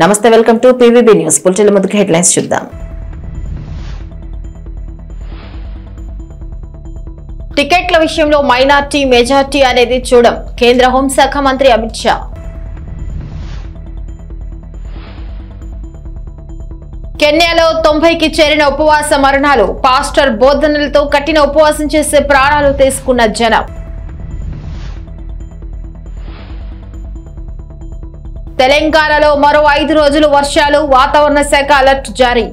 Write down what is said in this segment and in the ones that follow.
నమస్తే welcome to PVB news bulletin ముందుకు headlines చూద్దాం టికెట్ల విషయంలో మైనార్టీ మెజార్టీ అనేది చూడం కేంద్ర హోంశాఖ మంత్రి అమిత్ షా కెన్యాలో తొంభైకి చేరిన ఉపవాస మరణాలు పాస్టర్ బోధనలతో కఠిన ఉపవాసం చేసే ప్రాణాలు తీసుకున్న జనం తెలంగాణలో మరో ఐదు రోజులు వర్షాలు వాతావరణ శాఖ అలర్ట్ జారీ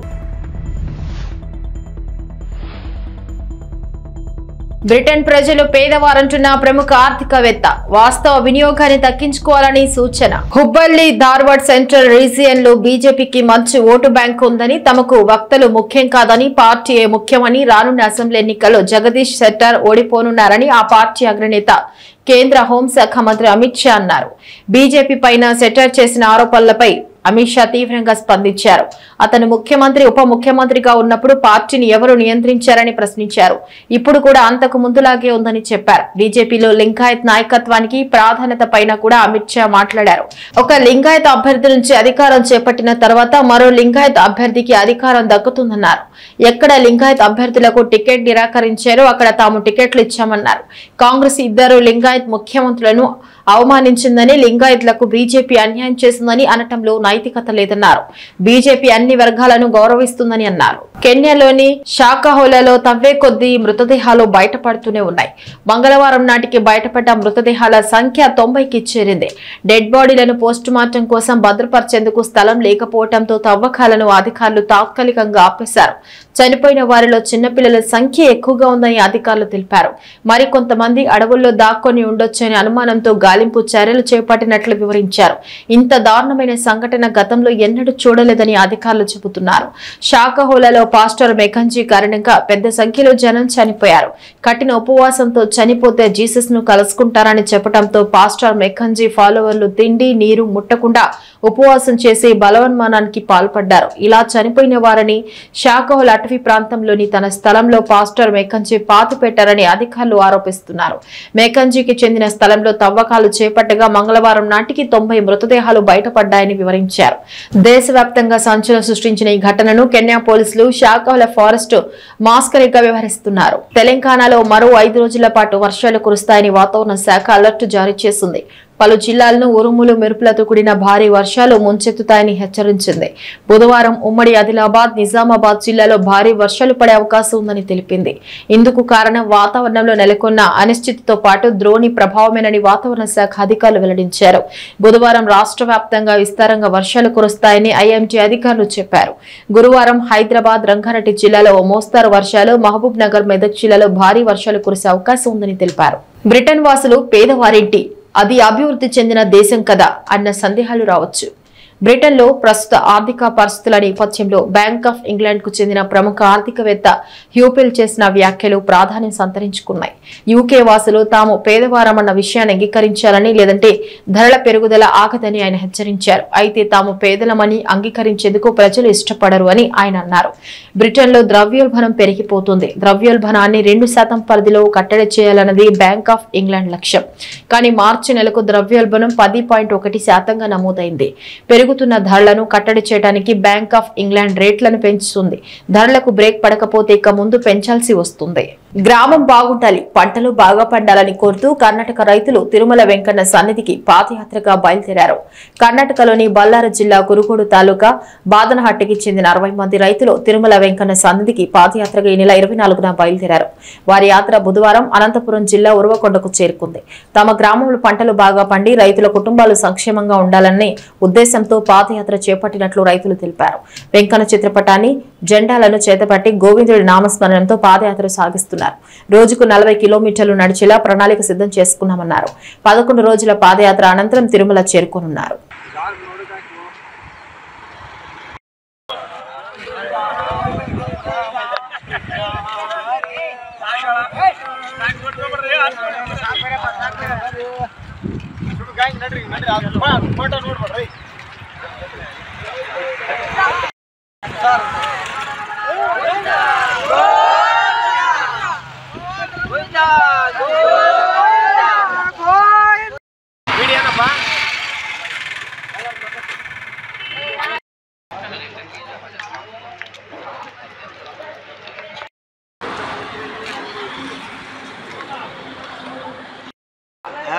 బ్రిటన్ ప్రజలు పేదవారంటున్న ప్రముఖ ఆర్థికవేత్త వాస్తవ వినియోగాన్ని తగ్గించుకోవాలని సూచన హుబ్బల్లి ధార్వాడ్ సెంట్రల్ రీజియన్ లో బీజేపీకి మంచి ఓటు బ్యాంక్ ఉందని తమకు వక్తలు ముఖ్యం కాదని పార్టీయే ముఖ్యమని రానున్న అసెంబ్లీ ఎన్నికల్లో జగదీష్ శెట్టర్ ఓడిపోనున్నారని ఆ పార్టీ అగ్రనేత కేంద్ర హోంశాఖ మంత్రి అమిత్ షా అన్నారు బీజేపీ పైన సెటర్ చేసిన ఆరోపణలపై అమిత్ షా తీవ్రంగా స్పందించారు అతను ముఖ్యమంత్రి ఉప ముఖ్యమంత్రిగా ఉన్నప్పుడు పార్టీని ఎవరు నియంత్రించారని ప్రశ్నించారు ఇప్పుడు కూడా అంతకు ముందులాగే ఉందని చెప్పారు బీజేపీలో లింగాయత్ నాయకత్వానికి ప్రాధాన్యత పైన కూడా అమిత్ షా మాట్లాడారు ఒక లింగాయత్ అభ్యర్థి నుంచి అధికారం చేపట్టిన తర్వాత మరో లింగాయత్ అభ్యర్థికి అధికారం దక్కుతుందన్నారు ఎక్కడ లింగాయత్ అభ్యర్థులకు టికెట్ నిరాకరించారో అక్కడ తాము టికెట్లు ఇచ్చామన్నారు కాంగ్రెస్ ఇద్దరు లింగాయత్ ముఖ్యమంత్రులను అవమానించిందని లింగాయత్లకు బీజేపీ అన్యాయం చేసిందని అనటంలో నైతికత లేదన్నారు బీజేపీ అన్ని వర్గాలను గౌరవిస్తుందని అన్నారు కెన్యాలోని షాకాహోలలో తవ్వే కొద్దీ మృతదేహాలు బయటపడుతూనే ఉన్నాయి మంగళవారం నాటికి బయటపడ్డ మృతదేహాల సంఖ్య తొంభైకి చేరింది డెడ్ బాడీలను పోస్టు మార్టం కోసం భద్రపరిచేందుకు స్థలం లేకపోవడంతో తవ్వకాలను అధికారులు తాత్కాలికంగా ఆపేశారు చనిపోయిన వారిలో చిన్నపిల్లల సంఖ్య ఎక్కువగా ఉందని అధికారులు తెలిపారు మరికొంతమంది అడవుల్లో దాక్కొని ఉండొచ్చనే అనుమానంతో గాలింపు చర్యలు చేపట్టినట్లు వివరించారు ఇంత దారుణమైన సంఘటన గతంలో ఎన్నడూ చూడలేదని అధికారులు చెబుతున్నారు షాకహోలలో పాస్టర్ మెకంజీ కారణంగా పెద్ద సంఖ్యలో జనం చనిపోయారు కఠిన ఉపవాసంతో చనిపోతే జీసస్ ను కలుసుకుంటారని చెప్పడంతో పాస్టర్ మెకంజీ ఫాలోవర్లు తిండి నీరు ముట్టకుండా ఉపవాసం చేసి బలవన్మానానికి పాల్పడ్డారు ఇలా చనిపోయిన వారిని షాకహోల్ అటవీ ప్రాంతంలోని తన స్థలంలో పాస్టర్ మెకంజీ పాతి పెట్టారని అధికారులు ఆరోపిస్తున్నారు మేకంజీకి చెందిన స్థలంలో తవ్వకాలు చేపట్టగా మంగళవారం నాటికి తొంభై మృతదేహాలు బయటపడ్డాయని వివరించారు దేశవ్యాప్తంగా సంచలనం సృష్టించిన ఈ ఘటనను కెన్యా పోలీసులు షాకహోల ఫారెస్ట్ మాస్కరీగా వ్యవహరిస్తున్నారు తెలంగాణలో మరో ఐదు రోజుల పాటు వర్షాలు కురుస్తాయని వాతావరణ శాఖ అలర్ట్ జారీ చేసింది పలు జిల్లాలను ఉరుములు మెరుపులతో కూడిన భారీ వర్షాలు ముంచెత్తుతాయని హెచ్చరించింది బుధవారం ఉమ్మడి ఆదిలాబాద్ నిజామాబాద్ జిల్లాలో భారీ వర్షాలు పడే అవకాశం ఉందని తెలిపింది ఇందుకు కారణం వాతావరణంలో నెలకొన్న అనిశ్చితితో పాటు ద్రోణి ప్రభావమేనని వాతావరణ శాఖ అధికారులు వెల్లడించారు బుధవారం రాష్ట్ర వ్యాప్తంగా విస్తారంగా వర్షాలు కురుస్తాయని ఐఎంటీ అధికారులు చెప్పారు గురువారం హైదరాబాద్ రంగారెడ్డి జిల్లాలో ఓ మోస్తారు వర్షాలు మహబూబ్ నగర్ మెదక్ జిల్లాలో భారీ వర్షాలు కురిసే అవకాశం ఉందని తెలిపారు బ్రిటన్ వాసులు పేదవారింటి అది అభివృద్ధి చెందిన దేశం కదా అన్న సందేహాలు రావచ్చు బ్రిటన్లో ప్రస్తుత ఆర్థిక పరిస్థితుల నేపథ్యంలో బ్యాంక్ ఆఫ్ ఇంగ్లాండ్ కు చెందిన ప్రముఖ ఆర్థికవేత్త హ్యూపిల్ చేసిన వ్యాఖ్యలు ప్రాధాన్యం సంతరించుకున్నాయి యూకే వాసులు తాము పేదవారమన్న విషయాన్ని అంగీకరించాలని లేదంటే ధరల పెరుగుదల ఆగదని ఆయన హెచ్చరించారు అయితే తాము పేదలమని అంగీకరించేందుకు ప్రజలు ఇష్టపడరు అని ఆయన అన్నారు బ్రిటన్లో ద్రవ్యోల్బణం పెరిగిపోతుంది ద్రవ్యోల్బణాన్ని రెండు శాతం పరిధిలో కట్టడి చేయాలన్నది బ్యాంక్ ఆఫ్ ఇంగ్లాండ్ లక్ష్యం కానీ మార్చి నెలకు ద్రవ్యోల్బణం పది పాయింట్ ఒకటి శాతంగా నమోదైంది పెరుగుతున్న ధరలను కట్టడి చేయడానికి బ్యాంక్ ఆఫ్ ఇంగ్లాండ్ రేట్లను పెంచుతుంది ధరలకు బ్రేక్ పడకపోతే ఇక ముందు పెంచాల్సి వస్తుంది గ్రామం బాగుండాలి పంటలు బాగా పండాలని కోరుతూ కర్ణాటక రైతులు తిరుమల వెంకన్న సన్నిధికి పాదయాత్రగా బయలుదేరారు కర్ణాటకలోని బళ్ళారి జిల్లా కురుగోడు తాలూకా బాదనహట్టికి చెందిన అరవై మంది రైతులు తిరుమల వెంకన్న సన్నిధికి పాదయాత్రగా ఈ నెల ఇరవై నాలుగున బయలుదేరారు వారి యాత్ర బుధవారం అనంతపురం జిల్లా ఉరవకొండకు చేరుకుంది తమ గ్రామంలో పంటలు బాగా పండి రైతుల కుటుంబాలు సంక్షేమంగా ఉండాలనే ఉద్దేశంతో పాదయాత్ర చేపట్టినట్లు రైతులు తెలిపారు వెంకన్న చిత్రపటాన్ని జెండాలను చేతపట్టి గోవిందుడి నామస్మరణంతో పాదయాత్ర సాగిస్తున్నారు రోజుకు నలభై కిలోమీటర్లు నడిచేలా ప్రణాళిక సిద్ధం చేసుకున్నామన్నారు పదకొండు రోజుల పాదయాత్ర అనంతరం తిరుమల చేరుకోనున్నారు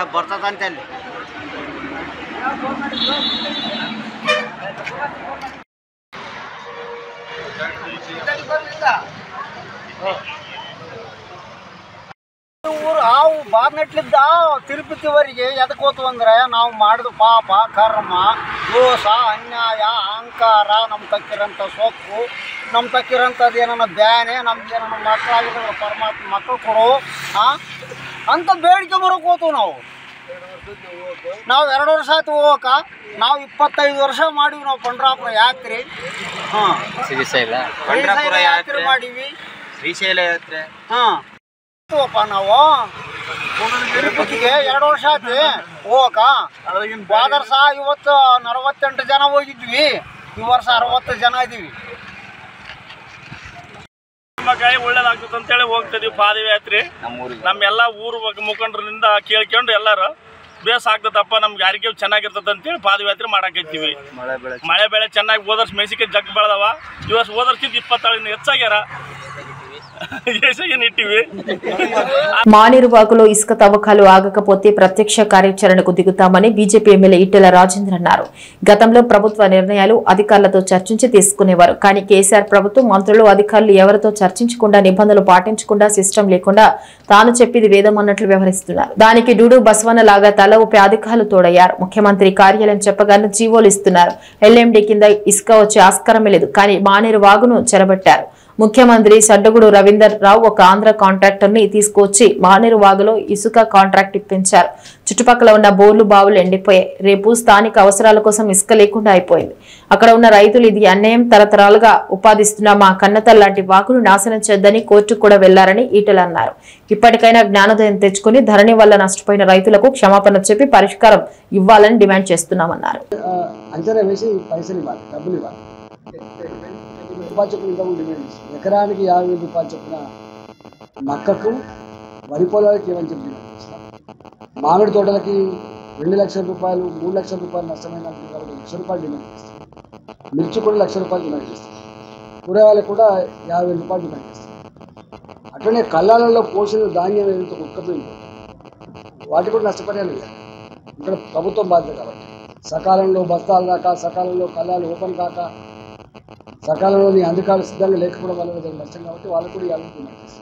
ಬರ್ತದಂತೆ ಅಲ್ಲಿ ಊರು ಹಾವು ಬಾರ್ನೆಟ್ಲಿದ್ದ ತಿರುಪತಿವರೆಗೆ ಎದಕ್ಕೆ ಹೋತು ಅಂದ್ರೆ ನಾವು ಮಾಡಿದ ಪಾಪ ಕರ್ಮ ದೋಷ ಅನ್ಯಾಯ ಅಹಂಕಾರ ನಮ್ಮ ತಕ್ಕಿರೋಂಥ ಸೊಕ್ಕು ನಮ್ಮ ತಕ್ಕಿರೋಂಥದ್ದು ಏನನ್ನ ಬ್ಯಾನೆ ನಮ್ಗೆ ಏನನ್ನ ಮಕ್ಕಳಾಗಿದ್ರೆ ಪರಮಾತ್ಮ ಮಕ್ಕಳು ಕೊಡು ಹಾಂ ಅಂತ ಬೇಡಿಕೆ ಬರೋಕೆ ಹೋತು ನಾವು ನಾವು ಎರಡು ವರ್ಷ ಆಯ್ತು ಹೋಗಕ ನಾವು ಇಪ್ಪತ್ತೈದು ವರ್ಷ ಮಾಡೀವಿ ನಾವು ಪಂಡ್ರಾಪುರ ಯಾತ್ರೆ ಹಾಂ ಶ್ರೀಶೈಲ ಶ್ರೀಶೈಲ ಯಾತ್ರೆ ಮಾಡೀವಿ ಶ್ರೀಶೈಲ ಯಾತ್ರೆ ಹಾಂ ಹೋಗಪ್ಪ ನಾವು ತಿರುಪತಿಗೆ ಎರಡು ವರ್ಷ ಆಯ್ತು ಹೋಗಕ ಹೋದ ವರ್ಷ ಇವತ್ತು ನಲವತ್ತೆಂಟು ಜನ ಹೋಗಿದ್ವಿ ಈ ವರ್ಷ ಅರವತ್ತು ಜನ ಇದೀವಿ ಮಕ್ಕಳಿಗೆ ಒಳ್ಳೇದಾಗ್ತದೆ ಅಂತೇಳಿ ಹೋಗ್ತಿದೀವಿ ಪಾದಯಾತ್ರೆ ನಮ್ಮೂರಿಗೆ ನಮ್ಮೆಲ್ಲ ಊರು ಮುಖ- ಮುಖಂಡರಿಂದ ಕೇಳ್ಕೊಂಡು ಎಲ್ಲಾರು ಬೇಸ್ ಆಗ್ತದಪ್ಪ ನಮ್ಗೆ ಯಾರಿಗೆ ಚೆನ್ನಾಗಿರ್ತದೆ ಅಂತೇಳಿ ಪಾದಯಾತ್ರೆ ಮಾಡಾಕೈತಿವಿ ಮಳೆ ಬೆಳೆ ಮಳೆ ಬೆಳೆ ಚೆನ್ನಾಗಿ ಹೋದರ್ಸ್ ಮೆಣಸಿಕಾಯಿ ಜಗ್ ಬೆಳೆದವ ಈ ವರ್ಷ ಹೋದರ್ಕಿಂತ ಇಪ್ಪತ್ತಾಳಿನ ಹೆಚ್ಚಾಗ್ಯಾರ ಏಸಾಗಿ ಇಟ್ಟಿವಿ మానేరువాగులో ఇసుక తవ్వకాలు ఆగకపోతే ప్రత్యక్ష కార్యాచరణకు దిగుతామని బీజేపీ ఎమ్మెల్యే ఈటెల రాజేంద్ర అన్నారు గతంలో ప్రభుత్వ నిర్ణయాలు అధికారులతో చర్చించి తీసుకునేవారు కానీ కేసీఆర్ ప్రభుత్వం మంత్రులు అధికారులు ఎవరితో చర్చించకుండా నిబంధనలు పాటించకుండా సిస్టమ్ లేకుండా తాను చెప్పింది వేదం అన్నట్లు వ్యవహరిస్తున్నారు దానికి డూడు బస్వన్న లాగా తల ఊపి అధికారులు తోడయ్యారు ముఖ్యమంత్రి కార్యాలయం చెప్పగానే జీవోలు ఇస్తున్నారు ఎల్ఎండి కింద ఇసుక వచ్చే ఆస్కారమే లేదు కానీ మానేరు వాగును చెరబట్టారు ముఖ్యమంత్రి సడ్డగుడు రవీందర్ రావు ఒక ఆంధ్ర కాంట్రాక్టర్ ని తీసుకొచ్చి మానేరు వాగులో ఇసుక కాంట్రాక్ట్ ఇప్పించారు చుట్టుపక్కల ఉన్న బోర్లు బావులు ఎండిపోయాయి రేపు స్థానిక అవసరాల కోసం ఇసుక లేకుండా అయిపోయింది అక్కడ ఉన్న రైతులు ఇది అన్యాయం తరతరాలుగా ఉపాధిస్తున్న మా కన్నతల్ లాంటి వాగును నాశనం చేద్దని కోర్టుకు కూడా వెళ్లారని ఈటెలు అన్నారు ఇప్పటికైనా జ్ఞానోదయం తెచ్చుకుని ధరణి వల్ల నష్టపోయిన రైతులకు క్షమాపణ చెప్పి పరిష్కారం ఇవ్వాలని డిమాండ్ చేస్తున్నామన్నారు అంచనా వేసి పైసలు ఇవ్వాలి డబ్బులు ఇవ్వాలి రూపాయలు చొప్పున ఇంతకు డిమాండ్ చేస్తుంది ఎకరానికి యాభై వేల రూపాయలు చొప్పున మక్కకు వరి పొలాలకి ఏమని చెప్పి డిమాండ్ చేస్తాం మామిడి తోటలకి రెండు లక్షల రూపాయలు మూడు లక్షల రూపాయలు నష్టమైన కాబట్టి లక్ష రూపాయలు డిమాండ్ చేస్తాం మిర్చి కూడా లక్ష రూపాయలు డిమాండ్ చేస్తాం కూరగాయలకు కూడా యాభై వేల రూపాయలు డిమాండ్ చేస్తాం అట్లనే కళ్ళాలలో పోషణ ధాన్యం ఏదైతే కుక్కపోయిందో వాటి కూడా నష్టపరిహారం ఇవ్వాలి ఇక్కడ ప్రభుత్వం బాధ్యత కాబట్టి సకాలంలో బస్తాలు రాక సకాలంలో కళ్ళాలు ఓపెన్ కాక సకాలంలో నీ అందుకాలు సిద్ధంగా లేకపోవడం వల్ల జరిగిన నష్టం కాబట్టి వాళ్ళకు కూడా ఇవ్వాలని డిమాండ్ చేస్తాం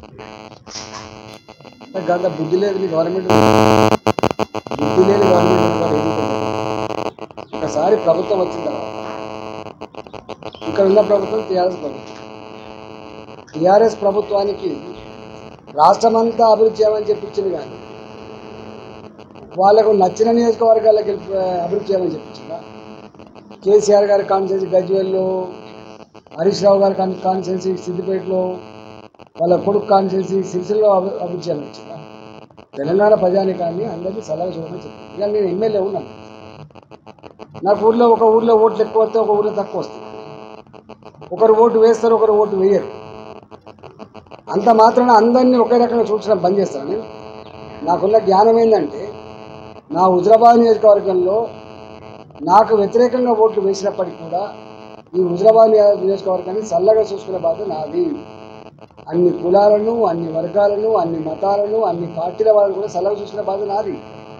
అంటే గంట బుద్ధి లేదు నీ గవర్నమెంట్ బుద్ధి లేని గవర్నమెంట్ కూడా ఏమీ తెలియదు. ఒకసారి ప్రభుత్వం వచ్చిన తర్వాత ఇక్కడ ఉన్న ప్రభుత్వం టీఆర్ఎస్ ప్రభుత్వం టీఆర్ఎస్ ప్రభుత్వానికి రాష్ట్రమంతా అభివృద్ధి చేయమని చెప్పించింది కానీ వాళ్ళకు నచ్చిన నియోజకవర్గాలకు వెళ్ళి అభివృద్ధి చేయమని చెప్పించిందా కేసీఆర్ గారి కాన్స్టిట్యూన్సీ గజ్వేల్లో హరీష్ రావు గారి కాన్ కాన్స్టిట్యూన్సీ సిద్దిపేటలో వాళ్ళ కొడుకు కాన్స్టిట్యూన్సీ సిరిసిల్లో అభి అభివృద్ధి చేయమని ఇచ్చిందా తెలంగాణ ప్రజానికాన్ని అందరినీ సలహా చూడమని చెప్పింది ఇక నేను ఎమ్మెల్యే ఉన్నాను నాకు ఊర్లో ఒక ఊర్లో ఓట్లు ఎక్కువ వస్తే ఒక ఊర్లో తక్కువ వస్తాయి ఒకరు ఓటు వేస్తారు ఒకరు ఓటు వేయరు అంత మాత్రాన అందరినీ ఒకే రకంగా చూడడం బంద్ చేస్తాను నేను నాకున్న జ్ఞానం ఏంటంటే నా హుజరాబాద్ నియోజకవర్గంలో నాకు వ్యతిరేకంగా ఓట్లు వేసినప్పటికీ కూడా ఈ హుజరాబాద్ నియో- నియోజకవర్గాన్ని చల్లగా చూసుకునే బాధ్యత నాది అన్ని కులాలను అన్ని వర్గాలను అన్ని మతాలను అన్ని పార్టీల వాళ్ళని కూడా చల్లగా చూసుకునే బాధ్యత నాది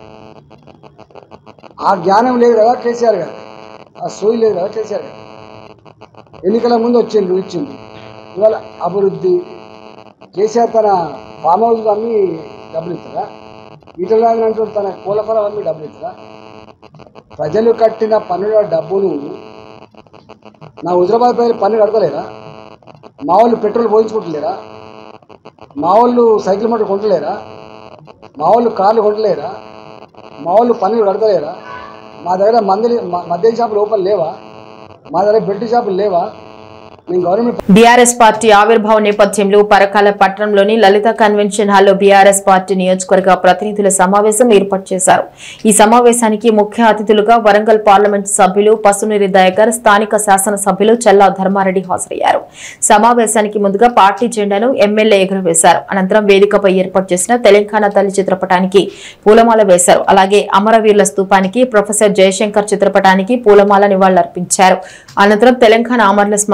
ఆ జ్ఞానం లేదు కదా కేసీఆర్ గారు ఆ సోయి లేదు కదా కేసీఆర్ గారు ఎన్నికల ముందు వచ్చిండు ఇచ్చిండు ఇవాళ అభివృద్ధి కేసీఆర్ తన ఫామ్ హౌస్ అమ్మి డబ్బులు ఇస్తారా ఈటల అంటూ తన కూలఫలం అమ్మి డబ్బులు ఇస్తారా ప్రజలు కట్టిన పన్నుల డబ్బును నా హుజరాబాద్ ప్రజలు పన్ను కడతలేరా మా వాళ్ళు పెట్రోల్ పోయించుకుంటలేరా మా వాళ్ళు సైకిల్ మోటార్ కొంటలేరా మా వాళ్ళు కార్లు కొంటలేరా మా వాళ్ళు పన్నులు కడతలేరా మా దగ్గర మంది మద్యం షాపులు ఓపెన్ లేవా మా దగ్గర బెల్ట్ షాపులు లేవా మేము గవర్నమెంట్ బీఆర్ఎస్ పార్టీ ఆవిర్భావ నేపథ్యంలో పరకాల పట్టణంలోని లలిత కన్వెన్షన్ హాల్లో బీఆర్ఎస్ పార్టీ నియోజకవర్గ ప్రతినిధుల సమావేశం ఏర్పాటు చేశారు ఈ సమావేశానికి ముఖ్య అతిథులుగా వరంగల్ పార్లమెంట్ సభ్యులు పసునూరి దయాకర్ స్థానిక శాసనసభ్యులు చల్లా ధర్మారెడ్డి హాజరయ్యారు సమావేశానికి ముందుగా పార్టీ జెండాను ఎమ్మెల్యే ఎగురవేశారు అనంతరం వేదికపై ఏర్పాటు చేసిన తెలంగాణ తల్లి చిత్రపటానికి పూలమాల వేశారు అలాగే అమరవీరుల స్తూపానికి ప్రొఫెసర్ జయశంకర్ చిత్రపటానికి పూలమాల నివాళులర్పించారు అనంతరం తెలంగాణ అమరుల స్మరణలో రెండు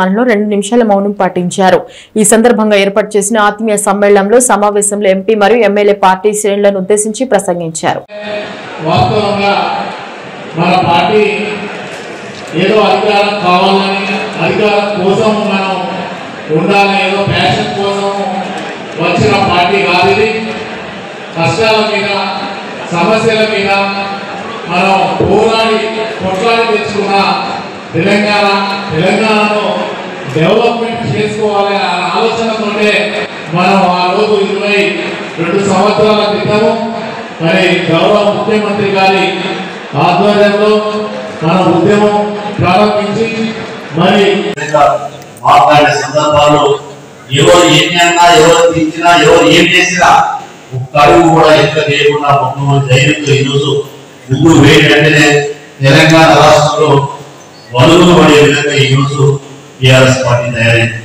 రెండు నిమిషాల మౌనం పాటించారు ఈ సందర్భంగా ఏర్పాటు చేసిన ఆత్మీయ సమ్మేళనంలో సమావేశంలో ఎంపీ మరియు ఎమ్మెల్యే పార్టీ శ్రేణులను ఉద్దేశించి ప్రసంగించారు వాస్తవంగా మన పార్టీ ఏదో అధికారం కావాలని అధికారం కోసం మనం ఉండాలని ఏదో ప్యాషన్ కోసం వచ్చిన పార్టీ కాదు ఇది కష్టాల మీద సమస్యల మీద మనం పోరాడి కొట్లాడి తెచ్చుకున్న తెలంగాణ తెలంగాణను డెవలప్మెంట్ చేసుకోవాలి అనే ఆలోచనతోనే మనం ఆ రోజు ఇరవై రెండు సంవత్సరాల క్రితము మరి గౌరవ ముఖ్యమంత్రి గారి ఆధ్వర్యంలో మన ఉద్యమం ప్రారంభించి మరి మాట్లాడే సందర్భాల్లో ఎవరు ఎన్ని అన్నా ఎవరు తించినా ఎవరు ఏం చేసినా ఒక్క అడుగు కూడా ఎంత చేయకుండా ముఖ్యమంత్రి ధైర్యంతో ఈరోజు ముందు వేయంటేనే తెలంగాణ రాష్ట్రంలో వలుగులు పడే విధంగా ఈరోజు టీఆర్ఎస్ పార్టీ తయారైంది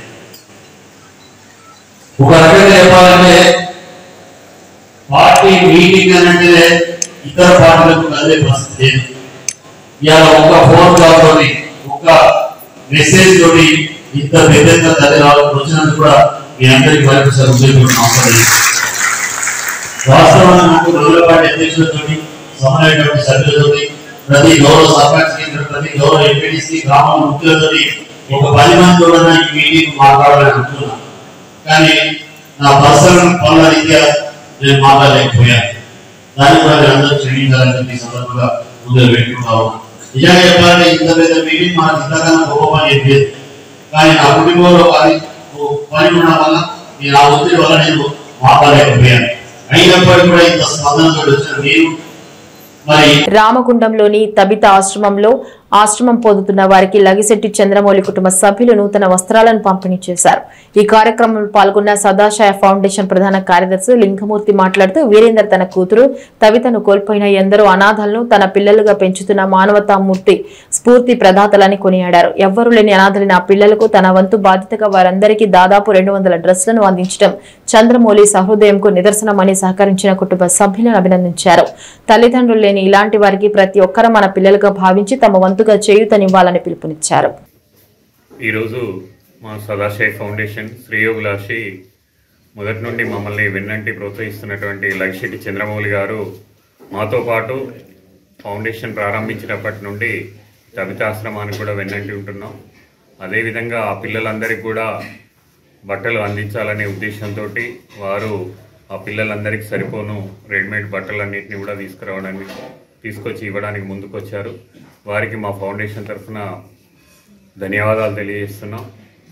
ఒక రకంగా చెప్పాలంటే పార్టీ మీటింగ్ అని అంటే ఇతర పార్టీలకు కదిలే పరిస్థితి లేదు ఇవాళ ఒక్క ఫోన్ కాల్ తోటి ఒక్క మెసేజ్ తోటి ఇంత పెద్ద తల్లి రావడం వచ్చినందుకు కూడా మీ అందరికీ మరొకసారి ఉద్యోగులు నమస్కారం వాస్తవంగా నాకు రోజుల పార్టీ అధ్యక్షులతో సమన్వయ కమిటీ సభ్యులతో ప్రతి గౌరవ సర్పంచ్ కేంద్రం ప్రతి గౌరవ ఎంపీటీసీ గ్రామ ముఖ్యులతో ఒక పది మంది కూడా ఈ మీటింగ్ మాట్లాడాలని అనుకున్నాను కానీ నా పర్సనల్ పనుల రీత్యా నేను మాట్లాడలేకపోయాను దాన్ని కూడా మీరు అందరూ క్షమించాలని చెప్పి ఈ సందర్భంగా ముందు పెట్టుకుంటా ఉన్నాను నిజంగా చెప్పాలంటే ఇంత పెద్ద మీటింగ్ మనకు ఇంతకన్నా గొప్ప పని ఏం లేదు కానీ నా కుటుంబంలో పని ఓ పని ఉండడం వల్ల నేను ఆ ఒత్తిడి వల్ల నేను మాట్లాడలేకపోయాను అయినప్పటికీ కూడా ఇంత స్పందనతో వచ్చిన మీరు మరి రామగుండంలోని తబిత ఆశ్రమంలో ఆశ్రమం పొందుతున్న వారికి లగిశెట్టి చంద్రమౌళి కుటుంబ సభ్యులు నూతన వస్త్రాలను పంపిణీ చేశారు ఈ కార్యక్రమంలో పాల్గొన్న సదాశయ ఫౌండేషన్ ప్రధాన కార్యదర్శి లింగమూర్తి మాట్లాడుతూ వీరేందర్ తన కూతురు తవితను కోల్పోయిన ఎందరో అనాథలను తన పిల్లలుగా పెంచుతున్న మానవతామూర్తి స్ఫూర్తి ప్రదాతలని కొనియాడారు ఎవ్వరూ లేని అనాథలైన ఆ పిల్లలకు తన వంతు బాధ్యతగా వారందరికీ దాదాపు రెండు వందల డ్రెస్లను అందించడం చంద్రమౌళి సహృదయంకు నిదర్శనమని సహకరించిన కుటుంబ సభ్యులను అభినందించారు తల్లిదండ్రులు లేని ఇలాంటి వారికి ప్రతి ఒక్కరూ మన పిల్లలుగా భావించి తమ వంతుగా చేయూతనివ్వాలని పిలుపునిచ్చారు ఈరోజు మా సదాశయ ఫౌండేషన్ శ్రేయోభిలాషి మొదటి నుండి మమ్మల్ని వెన్నంటి ప్రోత్సహిస్తున్నటువంటి లక్షెట్టి చంద్రమౌళి గారు మాతో పాటు ఫౌండేషన్ ప్రారంభించినప్పటి నుండి కవితాశ్రమానికి కూడా వెన్నంటి ఉంటున్నాం అదేవిధంగా ఆ పిల్లలందరికీ కూడా బట్టలు అందించాలనే ఉద్దేశంతో వారు ఆ పిల్లలందరికీ సరిపోను రెడీమేడ్ బట్టలన్నింటినీ కూడా తీసుకురావడానికి తీసుకొచ్చి ఇవ్వడానికి ముందుకొచ్చారు వారికి మా ఫౌండేషన్ తరఫున ధన్యవాదాలు తెలియజేస్తున్నాం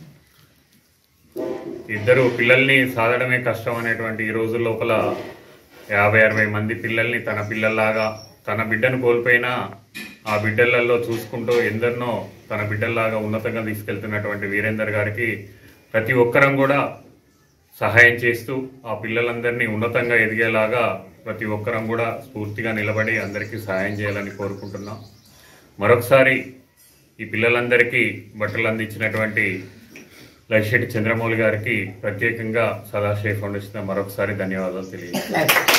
ఇద్దరు పిల్లల్ని సాధడమే కష్టం అనేటువంటి ఈ రోజు లోపల యాభై అరవై మంది పిల్లల్ని తన పిల్లల్లాగా తన బిడ్డను కోల్పోయినా ఆ బిడ్డలలో చూసుకుంటూ ఎందరినో తన బిడ్డల్లాగా ఉన్నతంగా తీసుకెళ్తున్నటువంటి వీరేందర్ గారికి ప్రతి ఒక్కరం కూడా సహాయం చేస్తూ ఆ పిల్లలందరినీ ఉన్నతంగా ఎదిగేలాగా ప్రతి ఒక్కరం కూడా స్ఫూర్తిగా నిలబడి అందరికీ సహాయం చేయాలని కోరుకుంటున్నాం మరొకసారి ఈ పిల్లలందరికీ బట్టలు అందించినటువంటి లక్షెట్టి చంద్రమౌళి గారికి ప్రత్యేకంగా సదాశయ ఫౌండేషన్ మరొకసారి ధన్యవాదాలు తెలియజేస్తున్నాను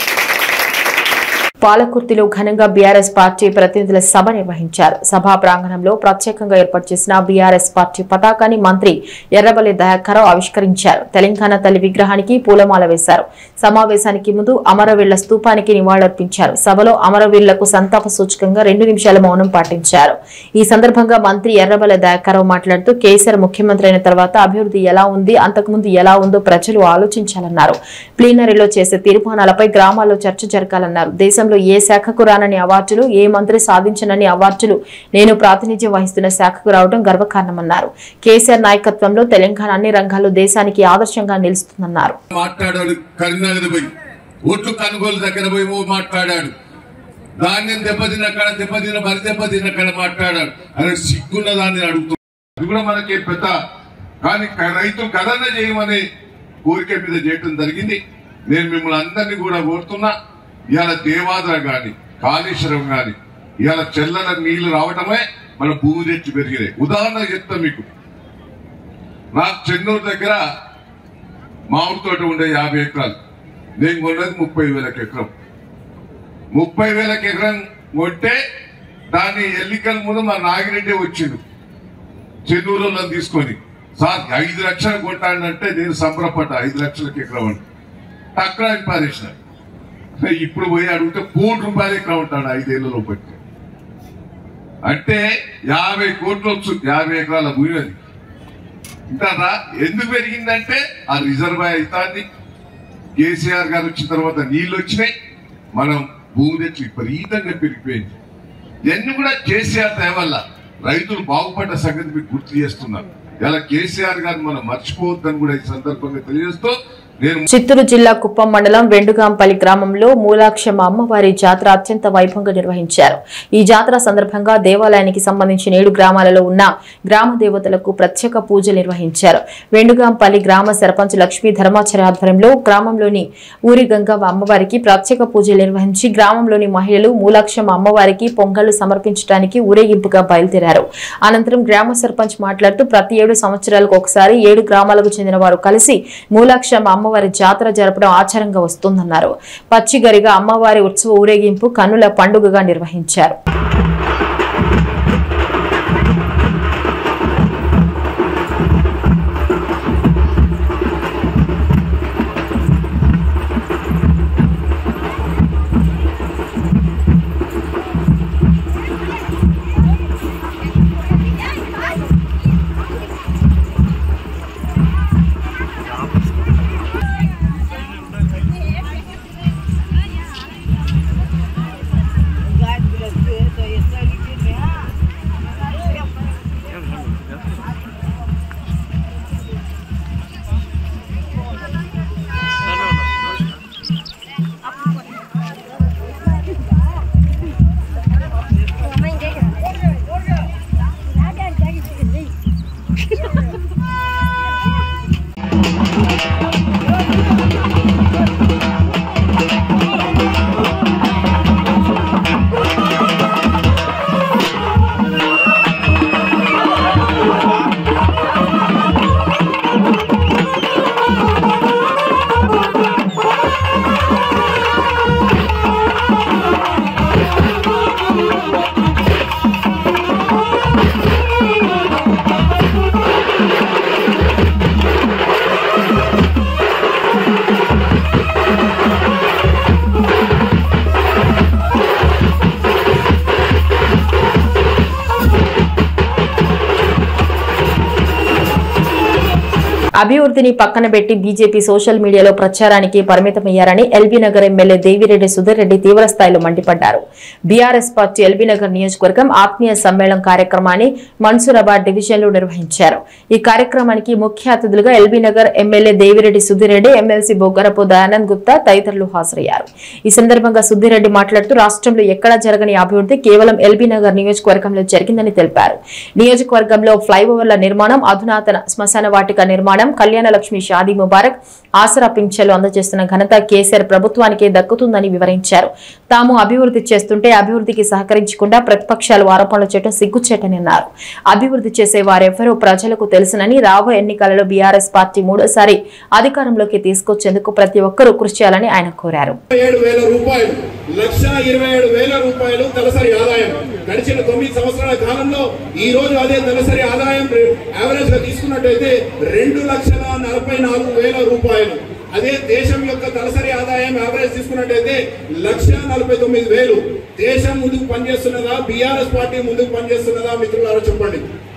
పాలకుర్తిలో ఘనంగా బీఆర్ఎస్ పార్టీ ప్రతినిధుల సభ నిర్వహించారు సభా ప్రాంగణంలో ప్రత్యేకంగా ఏర్పాటు చేసిన బీఆర్ఎస్ పార్టీ పతాకాన్ని మంత్రి ఎర్రబల్లి దయాకరావు ఆవిష్కరించారు తెలంగాణ తల్లి విగ్రహానికి పూలమాల వేశారు సమావేశానికి ముందు అమరవీళ్ల స్తూపానికి నివాళులర్పించారు సభలో అమరవీరులకు సంతాప సూచకంగా రెండు నిమిషాల మౌనం పాటించారు ఈ సందర్భంగా మంత్రి ఎర్రబల్లి దయాకరావు మాట్లాడుతూ కేసీఆర్ ముఖ్యమంత్రి అయిన తర్వాత అభివృద్ధి ఎలా ఉంది అంతకుముందు ఎలా ఉందో ప్రజలు ఆలోచించాలన్నారు ప్లీనరీలో చేసే తీర్మానాలపై గ్రామాల్లో చర్చ జరగాలన్నారు దేశంలో ఏ శాఖకు రానని అవార్డులు ఏ మంత్రి సాధించనని అవార్డులు నేను ప్రాతినిధ్యం వహిస్తున్న శాఖకు రావడం గర్వకారణమన్నారు కేసీఆర్ నాయకత్వంలో తెలంగాణ అన్ని రంగాల్లో దేశానికి ఆదర్శంగా నిలుస్తుందన్నారు మాట్లాడాడు కరీంనగర్ పోయి ఓట్లు కొనుగోలు దగ్గర పోయి ఓ మాట్లాడాడు ధాన్యం దెబ్బతిన్న కాడ దెబ్బతిన్న మరి దెబ్బతిన్న కాడ మాట్లాడాడు అని సిగ్గున్న దాన్ని అడుగుతున్నాడు అది కూడా మనకి పెద్ద కానీ క- రైతులు కదన్న చేయమని కోరిక మీద చేయటం జరిగింది నేను మిమ్మల్ని అందరినీ కూడా కోరుతున్నా ఇవాళ దేవాద్ర గాని కాళేశ్వరం గాని ఇవాళ చెల్లల నీళ్లు రావటమే మన భూమి తెచ్చి పెరిగినాయి ఉదాహరణ చెప్తా మీకు నాకు చెన్నూరు దగ్గర మామిడి తోట ఉండే యాభై ఎకరాలు నేను కొన్నది ముప్పై వేలకు ఎకరం ముప్పై వేలకు ఎకరం కొంటే దాన్ని ఎన్నికల ముందు మా నాగిరెడ్డి వచ్చిండు చెన్నూరులో తీసుకొని సార్ ఐదు లక్షలు కొట్టానంటే నేను సంబరపడ్డా ఐదు లక్షలకి ఎకరం అంటే అక్కడ పారేసిన ఇప్పుడు పోయి అడిగితే కోటి రూపాయలు ఎక్కడ ఉంటాడు ఐదేళ్లలో బట్టి అంటే యాభై కోట్లు వచ్చు యాభై ఎకరాల భూమి అది ఇంటారా ఎందుకు పెరిగిందంటే ఆ రిజర్వాయర్ అవుతుంది కేసీఆర్ గారు వచ్చిన తర్వాత నీళ్లు వచ్చినాయి మనం భూమి తెచ్చి విపరీతంగా పెరిగిపోయింది ఇవన్నీ కూడా కేసీఆర్ దయ వల్ల రైతులు బాగుపడ్డ సంగతి మీకు గుర్తు చేస్తున్నారు ఇలా కేసీఆర్ గారిని మనం మర్చిపోవద్దని కూడా ఈ సందర్భంగా తెలియజేస్తూ నేను చిత్తూరు జిల్లా కుప్పం మండలం వెండుగాంపల్లి గ్రామంలో మూలాక్షమ్మ అమ్మవారి జాతర అత్యంత వైభవంగా నిర్వహించారు ఈ జాతర సందర్భంగా దేవాలయానికి సంబంధించిన ఏడు గ్రామాలలో ఉన్న గ్రామ దేవతలకు ప్రత్యేక పూజలు నిర్వహించారు వెండుగాంపల్లి గ్రామ సర్పంచ్ లక్ష్మీ ధర్మాచార్య ఆధ్వర్యంలో గ్రామంలోని ఊరి గంగవ్వ అమ్మవారికి ప్రత్యేక పూజలు నిర్వహించి గ్రామంలోని మహిళలు మూలాక్షమ్మ అమ్మవారికి పొంగళ్లు సమర్పించడానికి ఊరేగింపుగా బయలుదేరారు అనంతరం గ్రామ సర్పంచ్ మాట్లాడుతూ ప్రతి ఏడు సంవత్సరాలకు ఒకసారి ఏడు గ్రామాలకు చెందిన వారు కలిసి మూలాక్షమ్మ అమ్మవారి జాతర జరపడం ఆచారంగా వస్తుందన్నారు పచ్చిగరిగా అమ్మవారి ఉత్సవ ఊరేగింపు కన్నుల పండుగగా నిర్వహించారు అభివృద్ధిని పక్కన పెట్టి బీజేపీ సోషల్ మీడియాలో ప్రచారానికి పరిమితమయ్యారని ఎల్బీ నగర్ ఎమ్మెల్యే దేవిరెడ్డి సుధీర్ రెడ్డి తీవ్ర స్థాయిలో మండిపడ్డారు బీఆర్ఎస్ పార్టీ ఎల్బీ నగర్ నియోజకవర్గం ఆత్మీయ సమ్మేళనం కార్యక్రమాన్ని మన్సూరాబాద్ డివిజన్ లో నిర్వహించారు ఈ కార్యక్రమానికి ముఖ్య అతిథులుగా LB Nagar MLA Devireddy Sudheer Reddy MLC Boggarapu Dayanand Gupta తదితరులు హాజరయ్యారు ఈ సందర్భంగా సుధీర్ రెడ్డి మాట్లాడుతూ రాష్ట్రంలో ఎక్కడా జరగని అభివృద్ధి కేవలం ఎల్బీ నగర్ నియోజకవర్గంలో జరిగిందని తెలిపారు నియోజకవర్గంలో ఫ్లైఓవర్ల నిర్మాణం అధునాతన శ్మశాన వాటిక నిర్మాణం కళ్యాణ లక్ష్మి షాదీ ముబారక్ ఆసరా పింఛన్లు అందజేస్తున్న ఘనత కేసీఆర్ ప్రభుత్వానికే దక్కుతుందని వివరించారు తాము అభివృద్ధి చేస్తుంటే అభివృద్ధికి సహకరించకుండా ప్రతిపక్షాలు ఆరోపణలు చేయడం సిగ్గుచేటని అన్నారు అభివృద్ధి చేసే వారెవరో ప్రజలకు తెలుసునని రాబోయే ఎన్నికలలో బీఆర్ఎస్ పార్టీ మూడోసారి అధికారంలోకి తీసుకొచ్చేందుకు ప్రతి ఒక్కరూ కృషి చేయాలని ఆయన కోరారు ఏడు వేల రూపాయలు లక్ష ఇరవై ఏడు వేల రూపాయలు తలసరి ఆదాయం గడిచిన తొమ్మిది సంవత్సరాల కాలంలో ఈ రోజు అదే తలసరి ఆదాయం యావరేజ్ గా తీసుకున్నట్టయితే రెండు లక్షల నలభై నాలుగు వేల రూపాయలు అదే దేశం యొక్క తలసరి ఆదాయం యావరేజ్ తీసుకున్నట్టయితే లక్ష నలభై తొమ్మిది వేలు దేశం ముందుకు పనిచేస్తున్నదా బీఆర్ఎస్ పార్టీ ముందుకు పనిచేస్తున్నదా మిత్రులారా చెప్పండి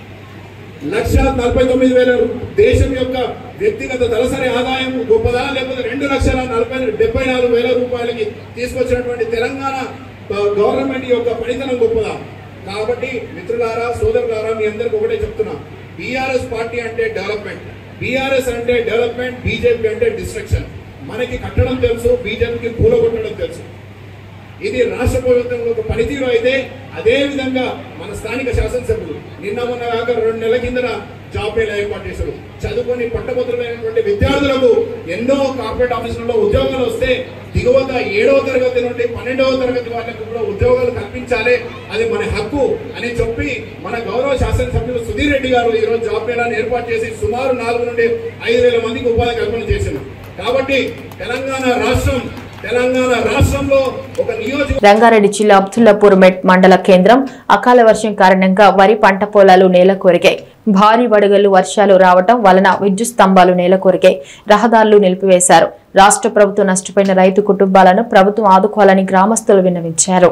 లక్ష నలభై తొమ్మిది వేల దేశం యొక్క వ్యక్తిగత తలసరి ఆదాయం గొప్పదా లేకపోతే రెండు లక్షల నలభై డెబ్బై నాలుగు వేల రూపాయలకి తీసుకొచ్చినటువంటి తెలంగాణ గ- గవర్నమెంట్ యొక్క పనితనం గొప్పదా కాబట్టి మిత్రులారా సోదరులారా మీ అందరికి ఒకటే చెప్తున్నా బీఆర్ఎస్ పార్టీ అంటే డెవలప్మెంట్ బీఆర్ఎస్ అంటే డెవలప్మెంట్ బీజేపీ అంటే డిస్ట్రక్షన్ మనకి కట్టడం తెలుసు బీజేపీకి పూల కొట్టడం తెలుసు ఇది రాష్ట్ర ప్రభుత్వంలో ఒక పనితీరు అయితే అదే విధంగా మన స్థానిక శాసనసభ్యులు నిన్న మొన్న కాక రెండు నెలల కిందన జాబ్ మేళ ఏర్పాటు చేశారు చదువుకొని పట్టభద్రులైనటువంటి విద్యార్థులకు ఎన్నో కార్పొరేట్ ఆఫీసులలో ఉద్యోగాలు వస్తే దిగువత ఏడవ తరగతి నుండి పన్నెండవ తరగతి వాళ్ళకు కూడా ఉద్యోగాలు కల్పించాలి అది మన హక్కు అని చెప్పి మన గౌరవ శాసనసభ్యులు సుధీర్ రెడ్డి గారు ఈ రోజు జాబ్ మేళాను ఏర్పాటు చేసి సుమారు నాలుగు నుండి ఐదు వేల మందికి ఉపాధి కల్పన చేసింది కాబట్టి తెలంగాణ రాష్ట్రం తెలంగాణ రాష్ట్రంలో ఒక నియోజక రంగారెడ్డి జిల్లా అబ్దుల్లాపూర్ మెట్ మండల కేంద్రం అకాల వర్షం కారణంగా వరి పంట పొలాలు నేల కొరిగాయి భారీ వడగళ్లు వర్షాలు రావటం వలన విద్యుత్ స్తంభాలు నేల కొరిగాయి రహదారులు నిలిపివేశారు రాష్ట్ర ప్రభుత్వం నష్టపోయిన రైతు కుటుంబాలను ప్రభుత్వం ఆదుకోవాలని గ్రామస్తులు విన్నవించారు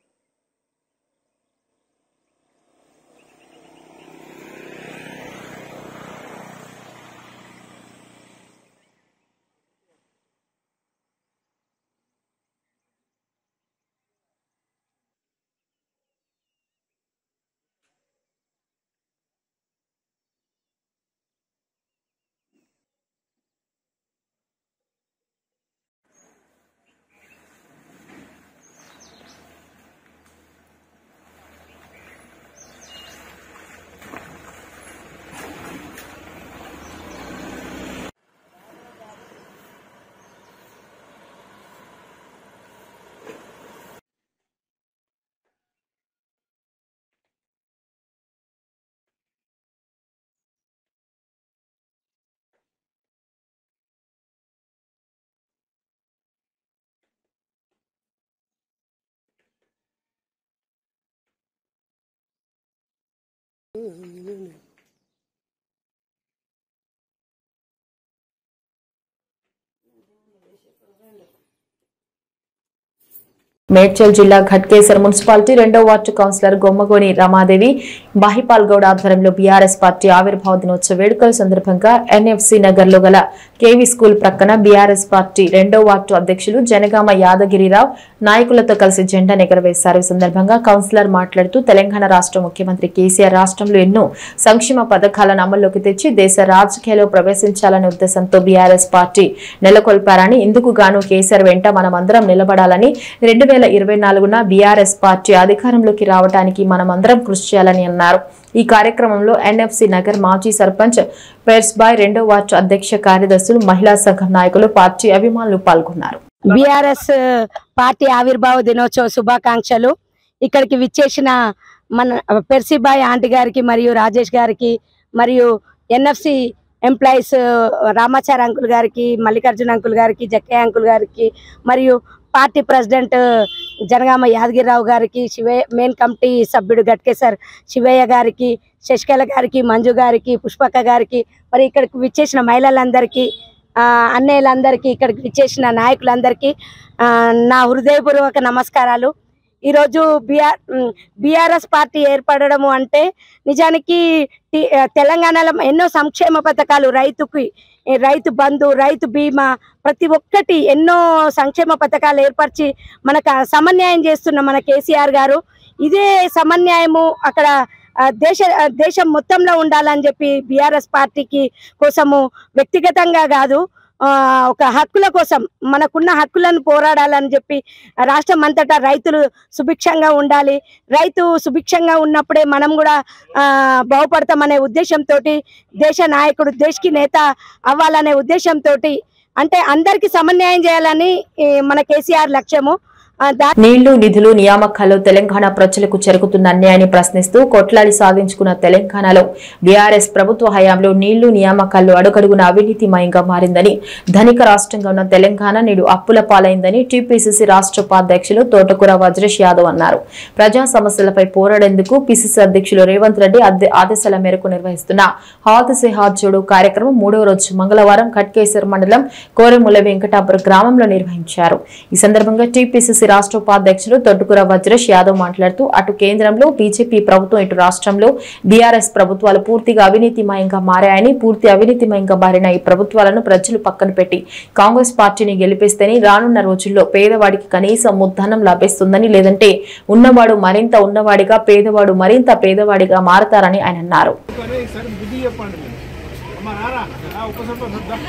మేడ్చల్ జిల్లా ఘట్కేసర్ మున్సిపాలిటీ రెండో వార్డు కౌన్సిలర్ గొమ్మగోని రమాదేవి బాహిపాల్ గౌడ్ ఆధ్వర్యంలో బీఆర్ఎస్ పార్టీ ఆవిర్భావ దినోత్సవ వేడుకల సందర్భంగా ఎన్ఎఫ్సి నగర్ లో గల కేవీ స్కూల్ ప్రక్కన బీఆర్ఎస్ పార్టీ రెండో వార్డు అధ్యక్షులు జనగామ యాదగిరిరావు నాయకులతో కలిసి జెండా ఎగరవేశారు ఈ సందర్భంగా కౌన్సిలర్ మాట్లాడుతూ తెలంగాణ రాష్ట్ర ముఖ్యమంత్రి కేసీఆర్ రాష్ట్రంలో ఎన్నో సంక్షేమ పథకాలను అమల్లోకి తెచ్చి దేశ రాజకీయాల్లో ప్రవేశించాలనే ఉద్దేశంతో బీఆర్ఎస్ పార్టీ నెలకొల్పారని ఇందుకు గాను కేసీఆర్ వెంట మనమందరం నిలబడాలని రెండు వేల ఇరవై నాలుగున బీఆర్ఎస్ పార్టీ అధికారంలోకి రావడానికి మనమందరం కృషి చేయాలని అన్నారు ఈ కార్యక్రమంలో ఎన్ఎఫ్సి నగర్ మాజీ సర్పంచ్ పెర్స్బాయ్ రెండో వార్డు అధ్యక్ష కార్యదర్శులు మహిళా సంఘం నాయకులు పార్టీ అభిమానులు పాల్గొన్నారు బీఆర్ఎస్ పార్టీ ఆవిర్భావ దినోత్సవ శుభాకాంక్షలు ఇక్కడికి విచ్చేసిన మన పెర్సిబాయ్ ఆంటీ గారికి మరియు రాజేష్ గారికి మరియు ఎన్ఎఫ్సి ఎంప్లాయీస్ రామాచారి అంకుల్ గారికి మల్లికార్జున అంకుల్ గారికి జక్కయ్య అంకుల్ గారికి మరియు పార్టీ ప్రెసిడెంట్ జనగామ యాదగిరిరావు గారికి శివయ్య మెయిన్ కమిటీ సభ్యుడు గట్కేసర్ శివయ్య గారికి శశికళ గారికి మంజు గారికి పుష్పక్క గారికి మరి ఇక్కడికి విచ్చేసిన మహిళలందరికీ ఆ, అన్నయ్యలందరికీ ఇక్కడికి విచ్చేసిన నాయకులందరికీ ఆ, నా హృదయపూర్వక నమస్కారాలు ఈరోజు బీఆర్ బీఆర్ఎస్ పార్టీ ఏర్పడము అంటే నిజానికి టి- ఆ, తెలంగాణలో ఎన్నో సంక్షేమ పథకాలు రైతుకి ఈ రైతు బంధు రైతు బీమా ప్రతి ఒక్కటి ఎన్నో సంక్షేమ పథకాలు ఏర్పరిచి మనకు ఆ సమన్యాయం చేస్తున్న మన కేసీఆర్ గారు ఇదే సమన్యాయము అక్కడ ఆ, దేశ ఆ, దేశం మొత్తంలో ఉండాలని చెప్పి బీఆర్ఎస్ పార్టీకి కోసము వ్యక్తిగతంగా కాదు ఆ, ఒక హక్కుల కోసం మనకున్న హక్కులను పోరాడాలని చెప్పి రాష్ట్రం అంతటా రైతులు సుభిక్షంగా ఉండాలి రైతు సుభిక్షంగా ఉన్నప్పుడే మనం కూడా ఆ, బాగుపడతామనే ఉద్దేశంతో దేశ నాయకుడు దేశకి నేత అవ్వాలనే ఉద్దేశంతో అంటే అందరికీ సమన్యాయం చేయాలని ఈ, మన కేసీఆర్ లక్ష్యము ఆ, దా నీళ్లు నిధులు నియామకాల్లో తెలంగాణ ప్రజలకు జరుగుతున్న అన్యాయాన్ని ప్రశ్నిస్తూ కొట్లాడి సాధించుకున్న తెలంగాణలో బీఆర్ఎస్ ప్రభుత్వ హయాంలో నీళ్లు నియామకాల్లో అడుగడుగున అవినీతిమయంగా మారిందని ధనిక రాష్ట్రంగా ఉన్న తెలంగాణ నేడు అప్పుల పాలైందని టీపీసీసీ రాష్ట్ర ఉపాధ్యక్షులు తోటకూర వజ్రేష్ యాదవ్ అన్నారు ప్రజా సమస్యలపై పోరాడేందుకు పిసిసి అధ్యక్షులు రేవంత్ రెడ్డి అద్దె- ఆదేశాల మేరకు నిర్వహిస్తున్న హాత్ సే హాత్ జోడు కార్యక్రమం మూడవ రోజు మంగళవారం కట్కేశ్వర్ మండలం కోరెముల వెంకటాపురం గ్రామంలో నిర్వహించారు ఈ సందర్భంగా టీపీసీసీ రాష్ట్ర ఉపాధ్యక్షులు తొట్టుకుర వజ్రేష్ యాదవ్ మాట్లాడుతూ అటు కేంద్రంలో బీజేపీ ప్రభుత్వం ఇటు రాష్ట్రంలో బీఆర్ఎస్ ప్రభుత్వాలు పూర్తిగా అవినీతిమయంగా మారాయని పూర్తి అవినీతిమయంగా మారిన ఈ ప్రభుత్వాలను ప్రజలు పక్కన పెట్టి కాంగ్రెస్ పార్టీని గెలిపిస్తేనే రానున్న రోజుల్లో పేదవాడికి కనీసం ముద్దనం లభిస్తుందని లేదంటే ఉన్నవాడు మరింత ఉన్నవాడిగా పేదవాడు మరింత పేదవాడిగా మారతారని ఆయన అన్నారు బుద్ధి చెప్పండి అమ్మ రారా ఒక్కసారి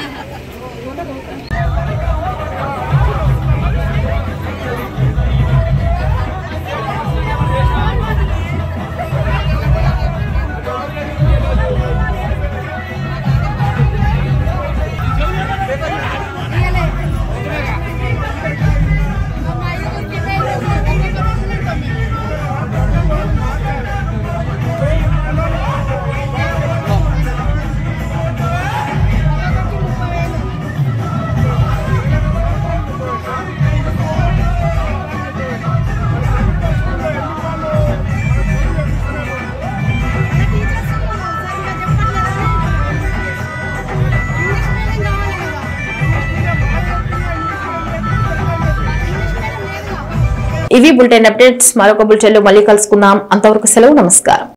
ముప్పై ఇవి బులెటిన్ అప్డేట్స్ మరొక బులెటిన్ లో మళ్ళీ కలుసుకుందాం అంతవరకు సెలవు నమస్కారం